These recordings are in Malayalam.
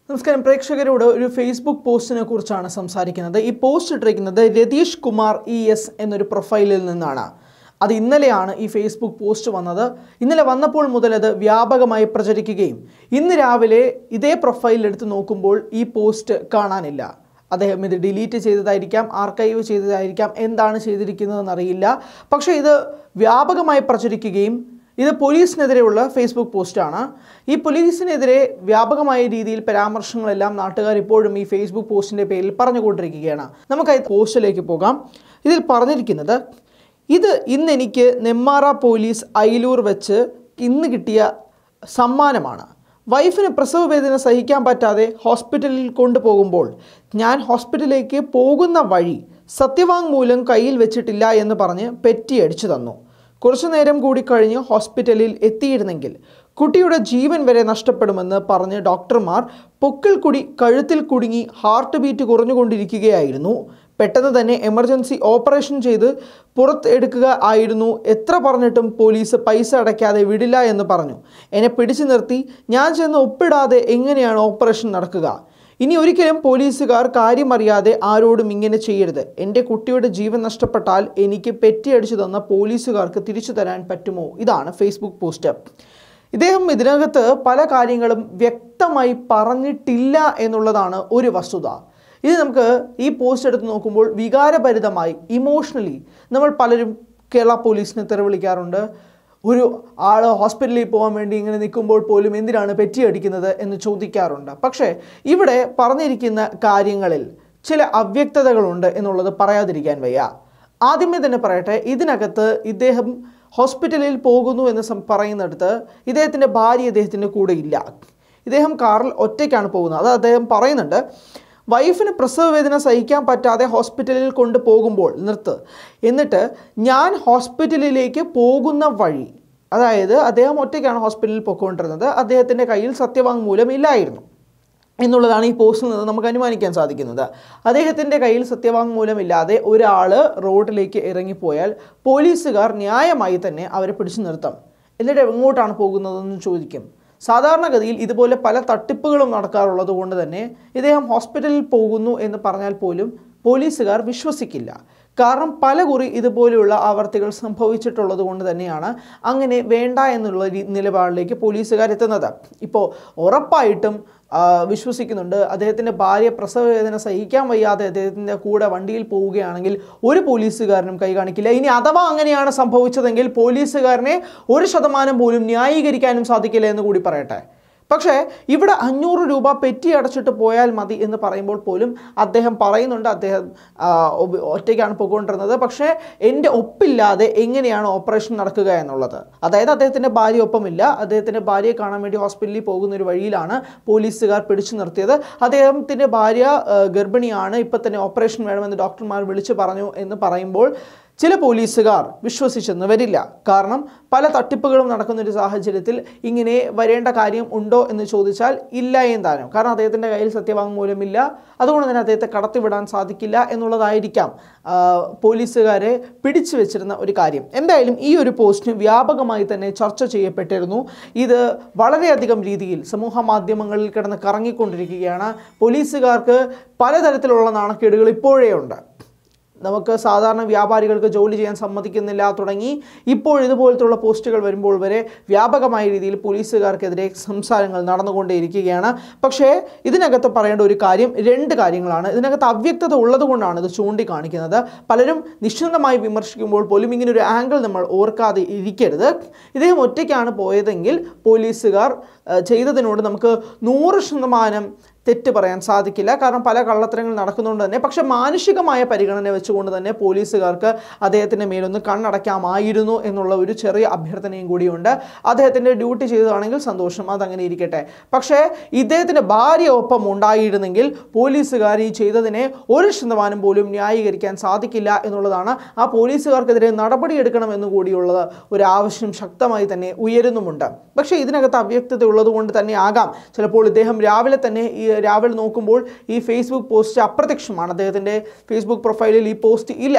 നമസ്കാരം പ്രേക്ഷകരോട് ഒരു ഫേസ്ബുക്ക് പോസ്റ്റിനെ കുറിച്ചാണ് സംസാരിക്കുന്നത് ഈ പോസ്റ്റ് ഇട്ടിരിക്കുന്നത് രതീഷ് കുമാർ ഇ എസ് എന്നൊരു പ്രൊഫൈലിൽ നിന്നാണ് അത് ഇന്നലെയാണ് ഈ ഫേസ്ബുക്ക് പോസ്റ്റ് വന്നത് ഇന്നലെ വന്നപ്പോൾ മുതൽ അത് വ്യാപകമായി പ്രചരിക്കുകയും ഇന്ന് രാവിലെ ഇതേ പ്രൊഫൈൽ എടുത്ത് നോക്കുമ്പോൾ ഈ പോസ്റ്റ് കാണാനില്ല അദ്ദേഹം ഇത് ഡിലീറ്റ് ചെയ്തതായിരിക്കാം ആർക്കൈവ് ചെയ്തതായിരിക്കാം എന്താണ് ചെയ്തിരിക്കുന്നതെന്ന് അറിയില്ല പക്ഷേ ഇത് വ്യാപകമായി പ്രചരിക്കുകയും ഇത് പോലീസിനെതിരെയുള്ള ഫേസ്ബുക്ക് പോസ്റ്റാണ് ഈ പോലീസിനെതിരെ വ്യാപകമായ രീതിയിൽ പരാമർശങ്ങളെല്ലാം നാട്ടുകാർ ഇപ്പോഴും ഈ ഫേസ്ബുക്ക് പോസ്റ്റിൻ്റെ പേരിൽ പറഞ്ഞുകൊണ്ടിരിക്കുകയാണ് നമുക്ക് ഈ പോസ്റ്റിലേക്ക് പോകാം ഇതിൽ പറഞ്ഞിരിക്കുന്നത് ഇത് ഇന്ന് എനിക്ക് നെമ്മാറ പോലീസ് അയിലൂർ വെച്ച് ഇന്ന് കിട്ടിയ സമ്മാനമാണ് വൈഫിന് പ്രസവ വേദന സഹിക്കാൻ പറ്റാതെ ഹോസ്പിറ്റലിൽ കൊണ്ടുപോകുമ്പോൾ ഞാൻ ഹോസ്പിറ്റലിലേക്ക് പോകുന്ന വഴി സത്യവാങ്മൂലം കയ്യിൽ വെച്ചിട്ടില്ല എന്ന് പറഞ്ഞ് പെറ്റിയടിച്ചു തന്നു കുറച്ചു നേരം കൂടി കഴിഞ്ഞ് ഹോസ്പിറ്റലിൽ എത്തിയിരുന്നെങ്കിൽ കുട്ടിയുടെ ജീവൻ വരെ നഷ്ടപ്പെടുമെന്ന് പറഞ്ഞ് ഡോക്ടർമാർ പൊക്കിൾ കുടി കഴുത്തിൽ കുടുങ്ങി ഹാർട്ട് ബീറ്റ് കുറഞ്ഞുകൊണ്ടിരിക്കുകയായിരുന്നു പെട്ടെന്ന് തന്നെ എമർജൻസി ഓപ്പറേഷൻ ചെയ്ത് പുറത്ത് എടുക്കുക ആയിരുന്നു എത്ര പറഞ്ഞിട്ടും പോലീസ് പൈസ അടയ്ക്കാതെ വിടില്ല എന്ന് പറഞ്ഞു എന്നെ പിടിച്ചു നിർത്തി ഞാൻ ചെന്ന് ഒപ്പിടാതെ എങ്ങനെയാണ് ഓപ്പറേഷൻ നടക്കുക ഇനി ഒരിക്കലും പോലീസുകാർ കാര്യമറിയാതെ ആരോടും ഇങ്ങനെ ചെയ്യരുത് എൻ്റെ കുട്ടിയുടെ ജീവൻ നഷ്ടപ്പെട്ടാൽ എനിക്ക് പെറ്റിയടിച്ചു തന്ന പോലീസുകാർക്ക് തിരിച്ചു തരാൻ പറ്റുമോ ഇതാണ് ഫേസ്ബുക്ക് പോസ്റ്റ് ഇദ്ദേഹം ഇതിനകത്ത് പല കാര്യങ്ങളും വ്യക്തമായി പറഞ്ഞിട്ടില്ല എന്നുള്ളതാണ് ഒരു വസ്തുത ഇത് നമുക്ക് ഈ പോസ്റ്റ് എടുത്ത് നോക്കുമ്പോൾ വികാരഭരിതമായി ഇമോഷണലി നമ്മൾ പലരും കേരള പോലീസിനെ തെറിവിളിക്കാറുണ്ട് ഒരു ആൾ ഹോസ്പിറ്റലിൽ പോകാൻ വേണ്ടി ഇങ്ങനെ നിൽക്കുമ്പോൾ പോലും എന്തിനാണ് പെറ്റിയടിക്കുന്നത് എന്ന് ചോദിക്കാറുണ്ട് പക്ഷേ ഇവിടെ പറഞ്ഞിരിക്കുന്ന കാര്യങ്ങളിൽ ചില അവ്യക്തതകളുണ്ട് എന്നുള്ളത് പറയാതിരിക്കാൻ വയ്യ ആദ്യമേ തന്നെ പറയട്ടെ ഇതിനകത്ത് ഇദ്ദേഹം ഹോസ്പിറ്റലിൽ പോകുന്നു എന്ന് സം- പറയുന്നിടത്ത് ഇദ്ദേഹത്തിൻ്റെ ഭാര്യ ഇദ്ദേഹത്തിൻ്റെ കൂടെ ഇല്ല ഇദ്ദേഹം കാറിൽ ഒറ്റയ്ക്കാണ് പോകുന്നത് അത് അദ്ദേഹം പറയുന്നുണ്ട് വൈഫിന് പ്രസവവേദന സഹിക്കാൻ പറ്റാതെ ഹോസ്പിറ്റലിൽ കൊണ്ടുപോകുമ്പോൾ നിർത്ത് എന്നിട്ട് ഞാൻ ഹോസ്പിറ്റലിലേക്ക് പോകുന്ന വഴി അതായത് അദ്ദേഹം ഒറ്റയ്ക്കാണ് ഹോസ്പിറ്റലിൽ പോയിക്കൊണ്ടിരുന്നത് അദ്ദേഹത്തിൻ്റെ കയ്യിൽ സത്യവാങ്മൂലം ഇല്ലായിരുന്നു എന്നുള്ളതാണ് ഈ പോസ്റ്റിൽ നിന്ന് നമുക്ക് അനുമാനിക്കാൻ സാധിക്കുന്നത് അദ്ദേഹത്തിൻ്റെ കയ്യിൽ സത്യവാങ്മൂലമില്ലാതെ ഒരാൾ റോഡിലേക്ക് ഇറങ്ങിപ്പോയാൽ പോലീസുകാർ ന്യായമായി തന്നെ അവരെ പിടിച്ചു നിർത്തും എന്നിട്ട് എങ്ങോട്ടാണ് പോകുന്നതെന്ന് ചോദിക്കും സാധാരണഗതിയിൽ ഇതുപോലെ പല തട്ടിപ്പുകളും നടക്കാറുള്ളത് കൊണ്ട് തന്നെ ഇദ്ദേഹം ഹോസ്പിറ്റലിൽ പോകുന്നു എന്ന് പറഞ്ഞാൽ പോലും പോലീസുകാർ വിശ്വസിക്കില്ല കാരണം പല കുറി ഇതുപോലെയുള്ള ആവർത്തികൾ സംഭവിച്ചിട്ടുള്ളത് കൊണ്ട് തന്നെയാണ് അങ്ങനെ വേണ്ട എന്നുള്ള രീ- നിലപാടിലേക്ക് പോലീസുകാർ എത്തുന്നത് ഇപ്പോൾ ഉറപ്പായിട്ടും ആ, വിശ്വസിക്കുന്നുണ്ട് അദ്ദേഹത്തിൻ്റെ ഭാര്യ പ്രസവവേദന സഹിക്കാൻ വയ്യാതെ അദ്ദേഹത്തിൻ്റെ കൂടെ വണ്ടിയിൽ പോവുകയാണെങ്കിൽ ഒരു പോലീസുകാരനും കൈ കാണിക്കില്ല ഇനി അഥവാ അങ്ങനെയാണ് സംഭവിച്ചതെങ്കിൽ പോലീസുകാരനെ ഒരു ശതമാനം പോലും ന്യായീകരിക്കാനും സാധിക്കില്ല എന്ന് കൂടി പറയട്ടെ പക്ഷേ ഇവിടെ അഞ്ഞൂറ് രൂപ പെറ്റി അടച്ചിട്ട് പോയാൽ മതി എന്ന് പറയുമ്പോൾ പോലും അദ്ദേഹം പറയുന്നുണ്ട് അദ്ദേഹം ആ, ഒബ്- ഒറ്റയ്ക്കാണ് പോയിക്കൊണ്ടിരുന്നത് പക്ഷേ എൻ്റെ ഒപ്പില്ലാതെ എങ്ങനെയാണ് ഓപ്പറേഷൻ നടക്കുക എന്നുള്ളത് അതായത് അദ്ദേഹത്തിൻ്റെ ഭാര്യ ഒപ്പമില്ല അദ്ദേഹത്തിൻ്റെ ഭാര്യയെ കാണാൻ വേണ്ടി ഹോസ്പിറ്റലിൽ പോകുന്ന ഒരു വഴിയിലാണ് പോലീസുകാർ പിടിച്ചു നിർത്തിയത് അദ്ദേഹത്തിൻ്റെ ഭാര്യ ആ, ഗർഭിണിയാണ് ഇപ്പം തന്നെ ഓപ്പറേഷൻ വേണമെന്ന് ഡോക്ടർമാർ വിളിച്ചു പറഞ്ഞു എന്ന് പറയുമ്പോൾ ചില പോലീസുകാർ വിശ്വസിച്ചെന്ന് വരില്ല കാരണം പല തട്ടിപ്പുകളും നടക്കുന്ന ഒരു സാഹചര്യത്തിൽ ഇങ്ങനെ വരേണ്ട കാര്യം ഉണ്ടോ എന്ന് ചോദിച്ചാൽ ഇല്ല എന്താനും കാരണം അദ്ദേഹത്തിൻ്റെ കയ്യിൽ സത്യവാങ്മൂലമില്ല അതുകൊണ്ട് തന്നെ അദ്ദേഹത്തെ കടത്തിവിടാൻ സാധിക്കില്ല എന്നുള്ളതായിരിക്കാം ആ, പോലീസുകാരെ പിടിച്ചു വെച്ചിരുന്ന ഒരു കാര്യം എന്തായാലും ഈ ഒരു പോസ്റ്റ് വ്യാപകമായി തന്നെ ചർച്ച ചെയ്യപ്പെട്ടിരുന്നു ഇത് വളരെയധികം രീതിയിൽ സമൂഹ മാധ്യമങ്ങളിൽ കിടന്ന് കറങ്ങിക്കൊണ്ടിരിക്കുകയാണ് പോലീസുകാർക്ക് പലതരത്തിലുള്ള നാണക്കേടുകൾ ഇപ്പോഴേ ഉണ്ട് നമുക്ക് സാധാരണ വ്യാപാരികൾക്ക് ജോലി ചെയ്യാൻ സമ്മതിക്കുന്നില്ല തുടങ്ങി ഇപ്പോൾ ഇതുപോലത്തുള്ള പോസ്റ്റുകൾ വരുമ്പോൾ വരെ വ്യാപകമായ രീതിയിൽ പോലീസുകാർക്കെതിരെ സംസാരങ്ങൾ നടന്നുകൊണ്ടേയിരിക്കുകയാണ് പക്ഷേ ഇതിനകത്ത് പറയേണ്ട ഒരു കാര്യം രണ്ട് കാര്യങ്ങളാണ് ഇതിനകത്ത് അവ്യക്തത ഉള്ളതുകൊണ്ടാണ് ഇത് ചൂണ്ടിക്കാണിക്കുന്നത് പലരും നിശ്ചിതമായി വിമർശിക്കുമ്പോൾ പോലും ഇങ്ങനെ ഒരു ആംഗിൾ നമ്മൾ ഓർക്കാതെ ഇരിക്കരുത് ഇദ്ദേഹം ഒറ്റയ്ക്കാണ് പോയതെങ്കിൽ പോലീസുകാർ ആ, ചെയ്തതിനോട് നമുക്ക് നൂറ് ശതമാനം തെറ്റ് പറയാൻ സാധിക്കില്ല കാരണം പല കള്ളത്തരങ്ങൾ നടക്കുന്നുണ്ട് തന്നെ പക്ഷെ മാനുഷികമായ പരിഗണന വെച്ചുകൊണ്ട് തന്നെ പോലീസുകാർക്ക് അദ്ദേഹത്തിൻ്റെ മേലൊന്ന് കണ്ണടയ്ക്കാമായിരുന്നു എന്നുള്ള ഒരു ചെറിയ അഭ്യർത്ഥനയും കൂടിയുണ്ട് അദ്ദേഹത്തിൻ്റെ ഡ്യൂട്ടി ചെയ്തതാണെങ്കിൽ സന്തോഷം അതങ്ങനെ ഇരിക്കട്ടെ പക്ഷേ ഇദ്ദേഹത്തിൻ്റെ ഭാര്യ ഒപ്പം ഉണ്ടായിരുന്നെങ്കിൽ പോലീസുകാർ ഈ ചെയ്തതിനെ ഒരു ശതമാനം പോലും ന്യായീകരിക്കാൻ സാധിക്കില്ല എന്നുള്ളതാണ് ആ പോലീസുകാർക്കെതിരെ നടപടിയെടുക്കണം എന്ന് കൂടിയുള്ള ഒരു ആവശ്യം ശക്തമായി തന്നെ ഉയരുന്നുമുണ്ട് പക്ഷേ ഇതിനകത്ത് അവ്യക്തത ഉള്ളതുകൊണ്ട് തന്നെ ആകാം ചിലപ്പോൾ ഇദ്ദേഹം രാവിലെ തന്നെ ഈ രാവിലെ നോക്കുമ്പോൾ ഈ ഫേസ്ബുക്ക് പോസ്റ്റ് അപ്രത്യക്ഷമാണ് അദ്ദേഹത്തിൻ്റെ ഫേസ്ബുക്ക് പ്രൊഫൈലിൽ ഈ പോസ്റ്റ് ഇല്ല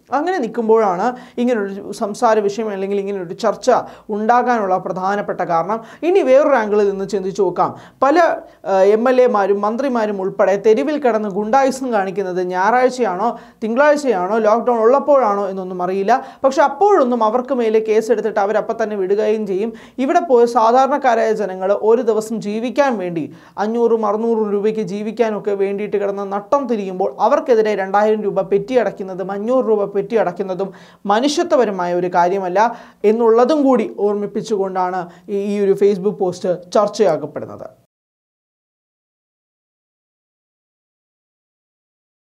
അങ്ങനെ നിൽക്കുമ്പോഴാണ് ഇങ്ങനൊരു സംസാര വിഷയം അല്ലെങ്കിൽ ഇങ്ങനൊരു ചർച്ച ഉണ്ടാകാനുള്ള പ്രധാനപ്പെട്ട കാരണം ഇനി വേറൊരു ആംഗിളിൽ നിന്ന് ചിന്തിച്ചു നോക്കാം പല എം എൽ എമാരും മന്ത്രിമാരും ഉൾപ്പെടെ തെരുവിൽ കിടന്ന് ഗുണ്ടായുസം കാണിക്കുന്നത് ഞായറാഴ്ചയാണോ തിങ്കളാഴ്ചയാണോ ലോക്ക്ഡൗൺ ഉള്ളപ്പോഴാണോ എന്നൊന്നും അറിയില്ല പക്ഷെ അപ്പോഴൊന്നും അവർക്ക് മേലെ കേസെടുത്തിട്ട് അവരപ്പം തന്നെ വിടുകയും ചെയ്യും ഇവിടെ പോയ സാധാരണക്കാരായ ജനങ്ങൾ ഒരു ദിവസം ജീവിക്കാൻ വേണ്ടി അഞ്ഞൂറും അറുന്നൂറും രൂപയ്ക്ക് ജീവിക്കാനൊക്കെ വേണ്ടിയിട്ട് കിടന്ന് നട്ടം തിരിയുമ്പോൾ അവർക്കെതിരെ രണ്ടായിരം രൂപ പെറ്റി അടയ്ക്കുന്നതും അഞ്ഞൂറ് രൂപ പെറ്റി അടയ്ക്കുന്നതും മനുഷ്യത്വപരമായ ഒരു കാര്യമല്ല എന്നുള്ളതും കൂടി ഓർമ്മിപ്പിച്ചുകൊണ്ടാണ് ഈ ഈ ഒരു ഫേസ്ബുക്ക് പോസ്റ്റ് ചർച്ചയാക്കപ്പെടുന്നത്